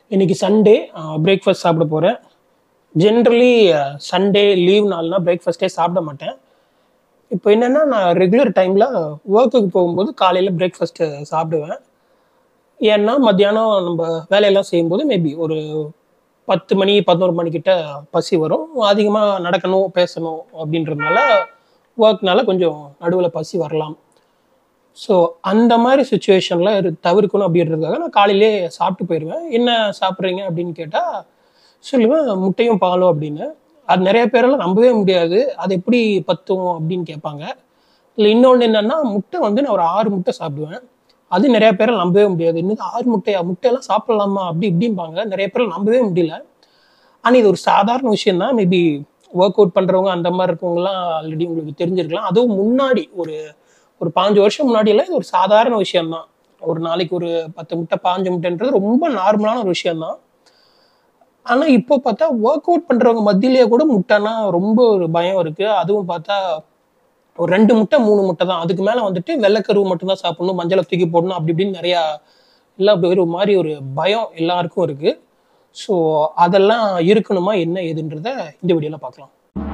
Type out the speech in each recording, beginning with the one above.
இன்னைக்கு Sunday breakfast சாப்பிட போகிறேன் ஜென்ரலி சண்டே லீவ் நாள்னா பிரேக்ஃபாஸ்ட்டே சாப்பிட மாட்டேன் இப்போ என்னென்னா நான் ரெகுலர் டைமில் ஒர்க்குக்கு போகும்போது காலையில் பிரேக்ஃபாஸ்ட்டு சாப்பிடுவேன் ஏன்னா மத்தியானம் நம்ம வேலையெல்லாம் செய்யும்போது மேபி ஒரு பத்து மணி பதினோரு மணிக்கிட்ட பசி வரும் அதிகமாக நடக்கணும் பேசணும் அப்படின்றதுனால ஒர்க்னால கொஞ்சம் நடுவில் பசி வரலாம் ஸோ அந்த மாதிரி சுச்சுவேஷனில் தவிர்க்கணும் அப்படின்றதுக்காக நான் காலையிலே சாப்பிட்டு போயிடுவேன் என்ன சாப்பிட்றீங்க அப்படின்னு கேட்டால் சொல்லுவேன் முட்டையும் பாலும் அப்படின்னு அது நிறைய பேரெல்லாம் நம்பவே முடியாது அது எப்படி பத்தும் அப்படின்னு கேட்பாங்க இல்லை இன்னொன்று என்னென்னா முட்டை வந்து நான் ஒரு ஆறு முட்டை சாப்பிடுவேன் அது நிறைய பேரை நம்பவே முடியாது இன்னும் ஆறு முட்டையா முட்டையெல்லாம் சாப்பிடலாமா அப்படி இப்படிம்பாங்க நிறைய பேர் நம்பவே முடியல ஆனால் இது ஒரு சாதாரண விஷயம் தான் மேபி ஒர்க் அவுட் பண்ணுறவங்க அந்த மாதிரி இருக்கவங்கலாம் ஆல்ரெடி உங்களுக்கு தெரிஞ்சிருக்கலாம் அதுவும் முன்னாடி ஒரு ஒரு பாஞ்சு வருஷம் முன்னாடியெல்லாம் இது ஒரு சாதாரண விஷயம்தான் ஒரு நாளைக்கு ஒரு பத்து முட்டை பாஞ்சு முட்டைன்றது ரொம்ப நார்மலான ஒரு விஷயம்தான் ஆனால் இப்போ பார்த்தா ஒர்க் அவுட் பண்ணுறவங்க மத்தியிலேயே கூட முட்டைனா ரொம்ப ஒரு பயம் இருக்குது அதுவும் பார்த்தா ஒரு ரெண்டு முட்டை மூணு முட்டை தான் அதுக்கு மேலே வந்துட்டு வெள்ளைக்கருவு மட்டும்தான் சாப்பிடணும் மஞ்சளை தூக்கி போடணும் அப்படி இப்படின்னு நிறையா எல்லாம் ஒரு மாதிரி ஒரு பயம் எல்லாருக்கும் இருக்குது ஸோ அதெல்லாம் இருக்கணுமா என்ன ஏதுன்றத இந்த வீடியோவில் பார்க்கலாம்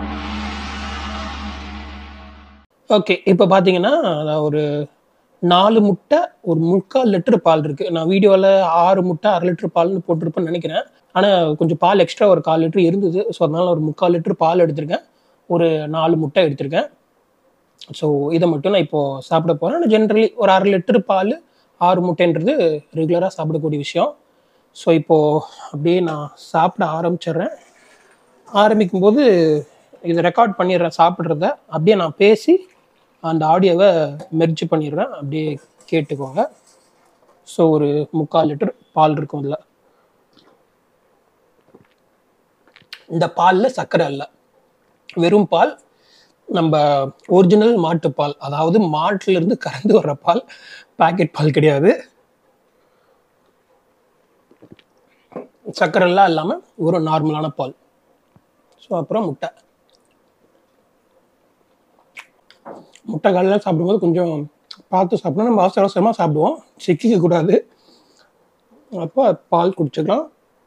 ஓகே இப்போ பார்த்தீங்கன்னா அதான் ஒரு நாலு முட்டை ஒரு முக்கால் லிட்டர் பால் இருக்கு நான் வீடியோவில் ஆறு முட்டை அரை லிட்டர் பால்னு போட்டிருப்பேன்னு நினைக்கிறேன் ஆனால் கொஞ்சம் பால் எக்ஸ்ட்ரா ஒரு கால் லிட்டர் இருந்தது ஸோ அதனால ஒரு முக்கால் லிட்டர் பால் எடுத்திருக்கேன் ஒரு நாலு முட்டை எடுத்திருக்கேன் ஸோ இதை மட்டும் நான் இப்போது சாப்பிட போகிறேன் ஜென்ரலி ஒரு அரை லிட்டர் பால் ஆறு முட்டைன்றது ரெகுலராக சாப்பிடக்கூடிய விஷயம் ஸோ இப்போது அப்படியே நான் சாப்பிட ஆரம்பிச்சிடுறேன் ஆரம்பிக்கும் போது இதை ரெக்கார்ட் பண்ணிடுறேன் சாப்பிட்றத அப்படியே நான் பேசி அந்த ஆடியோவை மெர்ஜ் பண்ணிடுறேன் அப்படியே கேட்டுக்கோங்க ஸோ ஒரு முக்கால் லிட்டர் பால் இருக்கும் இதில் இந்த பாலில் சர்க்கரை இல்லை வெறும் பால் நம்ம ஒரிஜினல் மாட்டுப்பால் அதாவது மாட்டிலிருந்து கறந்து வர்ற பால் பாக்கெட் பால் கிடையாது சர்க்கரைலாம் இல்லாமல் ஒரு நார்மலான பால் ஸோ அப்புறம் முட்டை முட்டை காலையில் சாப்பிடும்போது கொஞ்சம் பார்த்து சாப்பிடணும் நம்ம அவசர அவசரமாக சாப்பிடுவோம் சிக்கிக்க கூடாது அப்போ பால் குடிச்சுக்கலாம்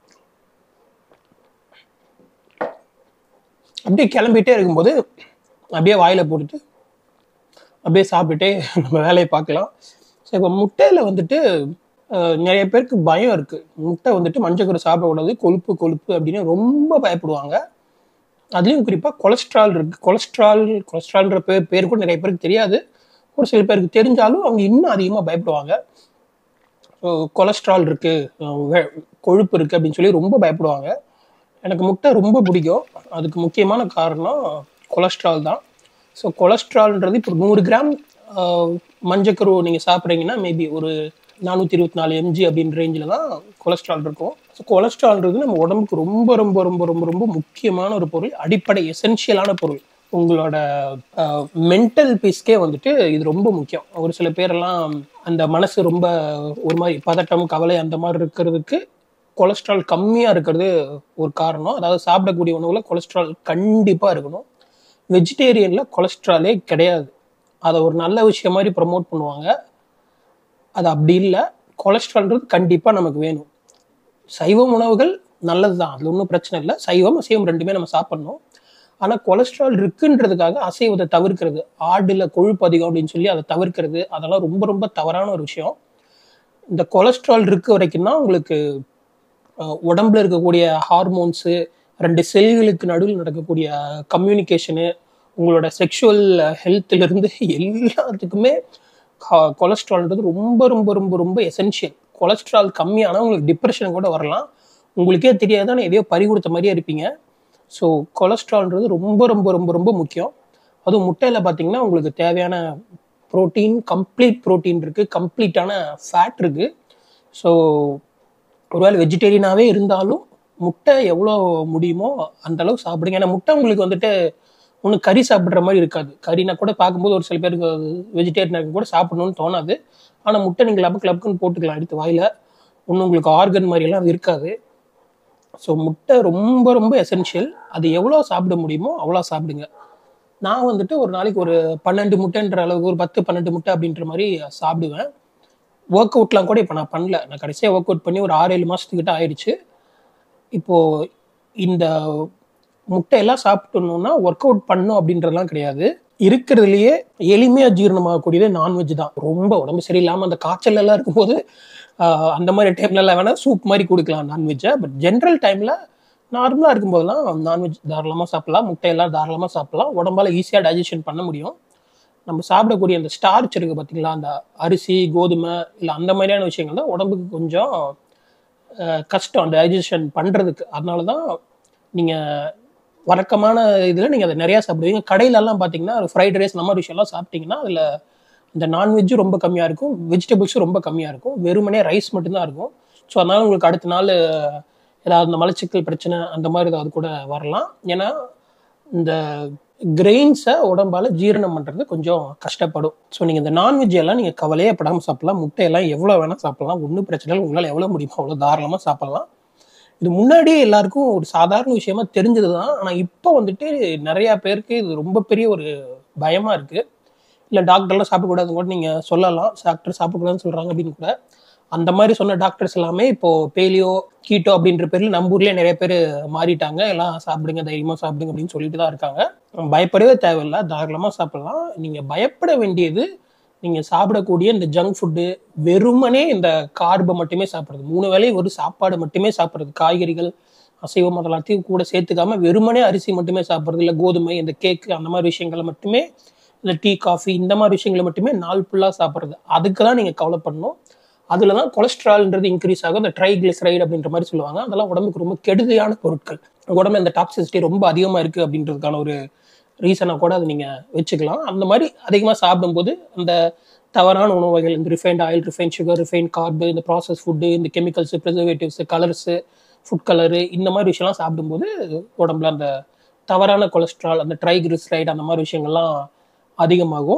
அப்படியே கிளம்பிட்டே இருக்கும்போது அப்படியே வாயில் போட்டுட்டு அப்படியே சாப்பிட்டுட்டே நம்ம வேலையை பார்க்கலாம் ஸோ இப்போ முட்டையில் வந்துட்டு நிறைய பேருக்கு பயம் இருக்குது முட்டை வந்துட்டு மஞ்சக்கரு சாப்பிடக்கூடாது கொழுப்பு கொழுப்பு அப்படின்னு ரொம்ப பயப்படுவாங்க அதுலேயும் குறிப்பாக கொலஸ்ட்ரால் இருக்குது கொலஸ்ட்ரால் கொலஸ்ட்ரால்ன்ற பேர் பேர் கூட நிறைய பேருக்கு தெரியாது ஒரு சில பேருக்கு தெரிஞ்சாலும் அவங்க இன்னும் அதிகமாக பயப்படுவாங்க ஸோ கொலஸ்ட்ரால் இருக்குது கொழுப்பு இருக்குது அப்படின்னு சொல்லி ரொம்ப பயப்படுவாங்க எனக்கு முட்டை ரொம்ப பிடிக்கும் அதுக்கு முக்கியமான காரணம் கொலஸ்ட்ரால் தான் ஸோ கொலஸ்ட்ரால்ன்றது இப்போ நூறு கிராம் மஞ்சக்கரு நீங்கள் சாப்பிட்றீங்கன்னா மேபி ஒரு நானூற்றி இருபத்தி நாலு எம்ஜி அப்படின்ற ரேஞ்சில் தான் கொலஸ்ட்ரால் இருக்கும் ஸோ கொலஸ்ட்ரால்ன்றது நம்ம உடம்புக்கு ரொம்ப ரொம்ப ரொம்ப ரொம்ப ரொம்ப முக்கியமான ஒரு பொருள் அடிப்படை எசென்ஷியலான பொருள் உங்களோட மென்டல் பீஸ்க்கே வந்துட்டு இது ரொம்ப முக்கியம் ஒரு சில பேரெல்லாம் அந்த மனசு ரொம்ப ஒரு மாதிரி பதட்டம் கவலை அந்த மாதிரி இருக்கிறதுக்கு கொலஸ்ட்ரால் கம்மியாக இருக்கிறது ஒரு காரணம் அதாவது சாப்பிடக்கூடிய உணவில் கொலஸ்ட்ரால் கண்டிப்பாக இருக்கணும் வெஜிடேரியனில் கொலஸ்ட்ராலே கிடையாது அதை ஒரு நல்ல விஷயம் மாதிரி ப்ரமோட் பண்ணுவாங்க அது அப்படி இல்லை கொலஸ்ட்ரால்ன்றது கண்டிப்பாக நமக்கு வேணும் சைவம் உணவுகள் நல்லது தான் அதில் ஒன்றும் பிரச்சனை இல்லை சைவம் அசைவம் ரெண்டுமே நம்ம சாப்பிட்ணும் ஆனால் கொலஸ்ட்ரால் இருக்குன்றதுக்காக அசைவத்தை தவிர்க்கிறது ஆடில் கொழுப்பு அதிகம் அப்படின்னு சொல்லி அதை தவிர்க்கிறது அதெல்லாம் ரொம்ப ரொம்ப தவறான ஒரு விஷயம் இந்த கொலஸ்ட்ரால் இருக்க வரைக்கும் தான் உங்களுக்கு உடம்புல இருக்கக்கூடிய ஹார்மோன்ஸு ரெண்டு செல்களுக்கு நடுவில் நடக்கக்கூடிய கம்யூனிகேஷனு உங்களோட செக்ஷுவல் ஹெல்த்துலேருந்து எல்லாத்துக்குமே கொலஸ்ட்ரால்ன்றது ரொம்ப ரொம்ப ரொம்ப ரொம்ப எசென்ஷியல் கொலஸ்ட்ரால் கம்மியானால் உங்களுக்கு டிப்ரெஷன் கூட வரலாம் உங்களுக்கே தெரியாதான் எதையோ பறி கொடுத்த மாதிரியே இருப்பீங்க ஸோ கொலஸ்ட்ரால்ன்றது ரொம்ப ரொம்ப ரொம்ப ரொம்ப முக்கியம் அதுவும் முட்டையில் பார்த்தீங்கன்னா உங்களுக்கு தேவையான ப்ரோட்டீன் கம்ப்ளீட் ப்ரோட்டீன் இருக்குது கம்ப்ளீட்டான ஃபேட் இருக்குது ஸோ ஒருவேளை வெஜிடேரியனாகவே இருந்தாலும் முட்டை எவ்வளோ முடியுமோ அந்த அளவுக்கு சாப்பிடுங்க ஏன்னா முட்டை உங்களுக்கு வந்துட்டு ஒன்றும் கறி சாப்பிட்ற மாதிரி இருக்காது கறினா கூட பார்க்கும்போது ஒரு சில பேருக்கு வெஜிடேரியனுக்கு கூட சாப்பிடணும்னு தோணாது ஆனால் முட்டை நீங்கள் லபக்கு லபக்குன்னு போட்டுக்கலாம் எடுத்து வாயில் ஒன்றும் உங்களுக்கு ஆர்கன் மாதிரியெல்லாம் அது இருக்காது ஸோ முட்டை ரொம்ப ரொம்ப எசென்ஷியல் அது எவ்வளோ சாப்பிட முடியுமோ அவ்வளோ சாப்பிடுங்க நான் வந்துட்டு ஒரு நாளைக்கு ஒரு பன்னெண்டு முட்டைன்ற அளவுக்கு ஒரு பத்து பன்னெண்டு முட்டை அப்படின்ற மாதிரி சாப்பிடுவேன் ஒர்க் அவுட்லாம் கூட இப்போ நான் பண்ணல நான் கடைசியாக ஒர்க் அவுட் பண்ணி ஒரு ஆறு ஏழு மாதத்துக்கிட்ட ஆயிடுச்சு இப்போது இந்த முட்டையெல்லாம் சாப்பிட்டணும்னா ஒர்க் அவுட் பண்ணும் அப்படின்றதுலாம் கிடையாது இருக்கிறதுலையே எளிமையாக ஜீரணமாகக்கூடியது நான்வெஜ் தான் ரொம்ப உடம்பு சரியில்லாமல் அந்த காய்ச்சல் எல்லாம் இருக்கும்போது ஆஹ், அந்த மாதிரி டைம்லலாம் வேணால் சூப் மாதிரி கொடுக்கலாம் நான்வெஜ்ஜை பட் ஜென்ரல் டைமில் நார்மலாக இருக்கும்போதெல்லாம் நான்வெஜ் தாராளமாக சாப்பிடலாம் முட்டையெல்லாம் தாராளமாக சாப்பிடலாம் உடம்பால ஈஸியாக டைஜஷன் பண்ண முடியும் நம்ம சாப்பிடக்கூடிய அந்த ஸ்டார்ச் இருக்குது பார்த்தீங்களா அந்த அரிசி கோதுமை இல்லை அந்த மாதிரியான விஷயங்கள் தான் உடம்புக்கு கொஞ்சம் அஹ், கஷ்டம் டைஜஷன் பண்ணுறதுக்கு அதனால தான் நீங்கள் வழக்கமான இதில் நீங்கள் அதை நிறையா சாப்பிடுவீங்க கடையிலலாம் பார்த்தீங்கன்னா ஃப்ரைட் ரைஸ் நம்ம விஷயம்லாம் சாப்பிட்டீங்கன்னா அதில் இந்த நான்வெஜ்ஜும் ரொம்ப கம்மியாக இருக்கும் வெஜிடபிள்ஸும் ரொம்ப கம்மியாக இருக்கும் வெறுமனே ரைஸ் மட்டும்தான் இருக்கும் ஸோ அதனால உங்களுக்கு அடுத்த நாள் ஏதாவது இந்த மலச்சிக்கல் பிரச்சனை அந்த மாதிரி ஏதாவது கூட வரலாம் ஏன்னா இந்த கிரெயின்ஸை உடம்பால ஜீரணம் பண்ணுறது கொஞ்சம் கஷ்டப்படும் ஸோ நீங்கள் இந்த நான்வெஜ் எல்லாம் நீங்கள் கவலையே படாமல் சாப்பிடலாம் முட்டையெல்லாம் எவ்வளோ வேணால் சாப்பிடலாம் ஒன்றும் பிரச்சனை இல்லை உங்களால் எவ்வளோ முடியுமோ அவ்வளோ தாராளமாக சாப்பிடலாம் இது முன்னாடியே எல்லாருக்கும் ஒரு சாதாரண விஷயமா தெரிஞ்சது தான் ஆனால் இப்போ வந்துட்டு நிறையா பேருக்கு இது ரொம்ப பெரிய ஒரு பயமாக இருக்குது இல்லை டாக்டர்லாம் சாப்பிடக்கூடாதுன்னு கூட நீங்கள் சொல்லலாம் டாக்டர் சாப்பிடக்கூடாதுன்னு சொல்கிறாங்க அப்படின்னு கூட அந்த மாதிரி சொன்ன டாக்டர்ஸ் எல்லாமே இப்போ பேலியோ கீட்டோ அப்படின்ற பேரில் நம்ம ஊர்லேயே நிறைய பேர் மாறிட்டாங்க எல்லாம் சாப்பிடுங்க தைரியமாக சாப்பிடுங்க அப்படின்னு சொல்லிட்டு தான் இருக்காங்க பயப்படவே தேவையில்லை தாராளமாக சாப்பிடலாம் நீங்கள் பயப்பட வேண்டியது நீங்கள் சாப்பிடக்கூடிய இந்த ஜங்க் ஃபுட்டு வெறுமனே இந்த கார்பை மட்டுமே சாப்பிட்றது மூணு வேளையும் ஒரு சாப்பாடு மட்டுமே சாப்பிட்றது காய்கறிகள் அசைவம் அதெல்லாத்தையும் கூட சேர்த்துக்காம வெறுமனே அரிசி மட்டுமே சாப்பிட்றது இல்லை கோதுமை இந்த கேக்கு அந்த மாதிரி விஷயங்களை மட்டுமே இந்த டீ காஃபி இந்த மாதிரி விஷயங்களை மட்டுமே நாள் ஃபுல்லாக சாப்பிட்றது அதுக்கு தான் நீங்கள் கவலைப்படணும் அதில் தான் கொலஸ்ட்ரால்ன்றது இன்க்ரீஸ் ஆகும் இந்த ட்ரைக்ளிசரைடு அப்படின்ற மாதிரி சொல்லுவாங்க அதெல்லாம் உடம்புக்கு ரொம்ப கெடுதியான பொருட்கள் உடம்புல இந்த டாக்ஸிசிட்டி ரொம்ப அதிகமாக இருக்குது அப்படின்றதுக்கான ஒரு ரீசனை கூட அதை நீங்கள் வச்சுக்கலாம் அந்த மாதிரி அதிகமாக சாப்பிடும்போது அந்த தவறான உணவு வகைகள் இந்த refined oil refined sugar refined carb இந்த ப்ராசஸ் ஃபுட்டு இந்த chemicals preservatives colours food colour இந்த மாதிரி விஷயம்லாம் சாப்பிடும்போது உடம்புல அந்த தவறான கொலஸ்ட்ரால் அந்த ட்ரைகிளிசரைடு அந்த மாதிரி விஷயங்கள்லாம் அதிகமாகும்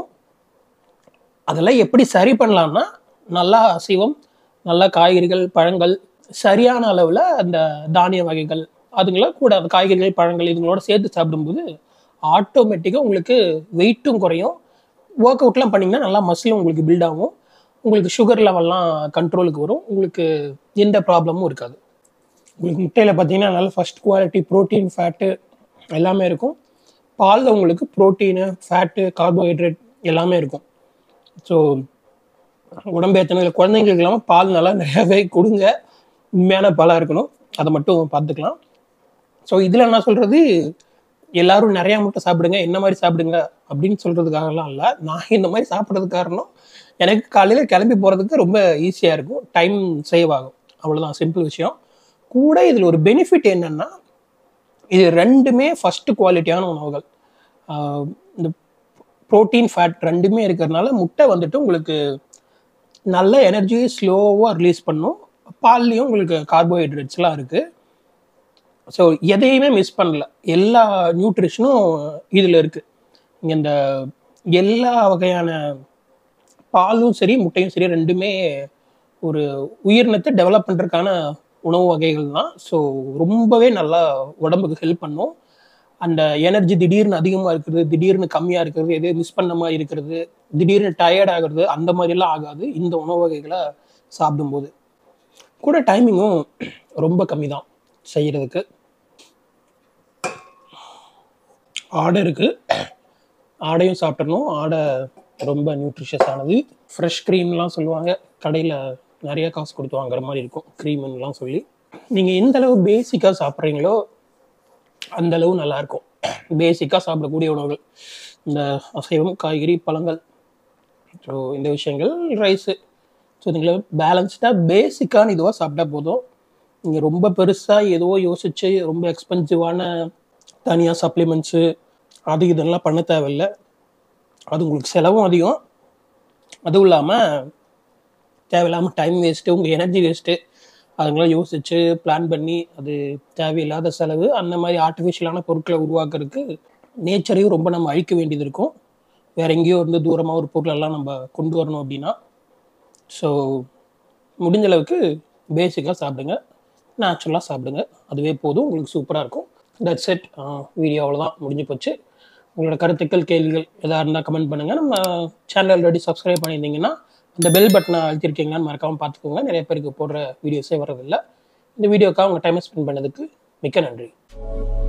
அதெல்லாம் எப்படி சரி பண்ணலாம்னா நல்லா அசைவம் நல்ல காய்கறிகள் பழங்கள் சரியான அளவில் அந்த தானிய வகைகள் அதுங்கள கூட அந்த காய்கறிகள் பழங்கள் இதுங்களோட சேர்த்து சாப்பிடும்போது ஆட்டோமேட்டிக்காக உங்களுக்கு வெயிட்டும் குறையும் ஒர்க் அவுட்லாம் பண்ணிங்கன்னா நல்லா மசிலும் உங்களுக்கு பில்ட் ஆகும் உங்களுக்கு சுகர் லெவல்லாம் கண்ட்ரோலுக்கு வரும் உங்களுக்கு எந்த ப்ராப்ளமும் இருக்காது உங்களுக்கு முட்டையில் பார்த்தீங்கன்னா நல்ல ஃபர்ஸ்ட் குவாலிட்டி ப்ரோட்டீன் ஃபேட்டு எல்லாமே இருக்கும் பாலில் உங்களுக்கு ப்ரோட்டீனு ஃபேட்டு கார்போஹைட்ரேட் எல்லாமே இருக்கும் ஸோ உடம்பு ஏற்றணும் குழந்தைங்களுக்கு இல்லாமல் பால் நல்லா நிறையாவே கொடுங்க உண்மையான பாலாக இருக்கணும் அதை மட்டும் பார்த்துக்கலாம் ஸோ இதில் நான் சொல்கிறது எல்லாரும் நிறையா முட்டை சாப்பிடுங்க என்ன மாதிரி சாப்பிடுங்க அப்படின்னு சொல்கிறதுக்காகலாம் இல்லை நான் இந்த மாதிரி சாப்பிட்றதுக்கு காரணம் எனக்கு காலையில் கிளம்பி போகிறதுக்கு ரொம்ப ஈஸியாக இருக்கும் டைம் சேவ் ஆகும் அவ்வளோதான் சிம்பிள் விஷயம் கூட இதில் ஒரு பெனிஃபிட் என்னென்னா இது ரெண்டுமே ஃபஸ்ட்டு குவாலிட்டியான உணவுகள் ஆஹ் இந்த ப்ரோட்டீன் ஃபேட் ரெண்டுமே இருக்கிறதுனால முட்டை வந்துட்டு உங்களுக்கு நல்ல எனர்ஜியை ஸ்லோவாக ரிலீஸ் பண்ணும் பால்லையும் உங்களுக்கு கார்போஹைட்ரேட்ஸ்லாம் இருக்குது ஸோ எதையுமே மிஸ் பண்ணல எல்லா நியூட்ரிஷனும் இதில் இருக்குது இங்கே இந்த எல்லா வகையான பாலும் சரி முட்டையும் சரி ரெண்டுமே ஒரு உயிரினத்தை டெவலப் பண்ணுறதுக்கான உணவு வகைகள் தான் ஸோ ரொம்பவே நல்லா உடம்புக்கு ஹெல்ப் பண்ணும் அந்த எனர்ஜி திடீர்னு அதிகமாக இருக்கிறது திடீர்னு கம்மியாக இருக்கிறது எது மிஸ் பண்ண மாதிரி இருக்கிறது திடீர்னு டயர்ட் ஆகிறது அந்த மாதிரிலாம் ஆகாது இந்த உணவு வகைகளை சாப்பிடும்போது கூட டைமிங்கும் ரொம்ப கம்மி தான் செய்கிறதுக்கு ஆடை இருக்குது ஆடையும் சாப்பிட்றணும் ஆடை ரொம்ப நியூட்ரிஷியஸ் ஆனது ஃப்ரெஷ் க்ரீம்லாம் சொல்லுவாங்க கடையில் நிறைய காசு கொடுத்து வாங்குற மாதிரி இருக்கும் க்ரீம்லாம் சொல்லி நீங்கள் எந்த அளவு பேசிக்காக சாப்பிட்றீங்களோ அந்த அளவு நல்லா இருக்கும் பேசிக்காக சாப்பிடக்கூடிய உணவுகள் இந்த அசைவம் காய்கறி பழங்கள் ஸோ இந்த விஷயங்கள் ரைஸு ஸோ நீங்கள் பேலன்ஸ்டாக பேசிக்கான இதுவாக சாப்பிட்டா போதும் நீங்கள் ரொம்ப பெருசாக ஏதோ யோசிச்சு ரொம்ப எக்ஸ்பென்சிவான தனியாக சப்ளிமெண்ட்ஸு அது இதெல்லாம் பண்ண தேவையில்லை அது உங்களுக்கு செலவும் அதிகம் அதுவும் இல்லாமல் தேவையில்லாமல் டைம் வேஸ்ட்டு உங்கள் எனர்ஜி வேஸ்ட்டு அதுங்களாம் யோசிச்சு பிளான் பண்ணி அது தேவையில்லாத செலவு அந்த மாதிரி ஆர்டிஃபிஷியலான பொருட்களை உருவாக்குறதுக்கு நேச்சரையும் ரொம்ப நம்ம அழிக்க வேண்டியது இருக்கும் வேற எங்கேயோ இருந்து தூரமாக ஒரு பொருளெல்லாம் நம்ம கொண்டு வரணும் அப்படின்னா ஸோ முடிஞ்ச அளவுக்கு பேசிக்காக சாப்பிடுங்க நேச்சுரலாக சாப்பிடுங்க அதுவே போதும் உங்களுக்கு சூப்பராக இருக்கும் தட்ஸ் செட் வீடியோ அவ்வளோதான் முடிஞ்சு போச்சு உங்களோட கருத்துக்கள் கேள்விகள் எதாக இருந்தால் கமெண்ட் பண்ணுங்கள் நம்ம சேனல் ஆல்ரெடி சப்ஸ்கிரைப் பண்ணியிருந்தீங்கன்னா இந்த பெல் பட்டனை அழுத்திருக்கீங்களான்னு மறக்காமல் பார்த்துக்கோங்க நிறைய பேருக்கு போடுற வீடியோஸே வரதில்லை இந்த வீடியோக்காக உங்கள் டைமை ஸ்பெண்ட் பண்ணதுக்கு மிக்க நன்றி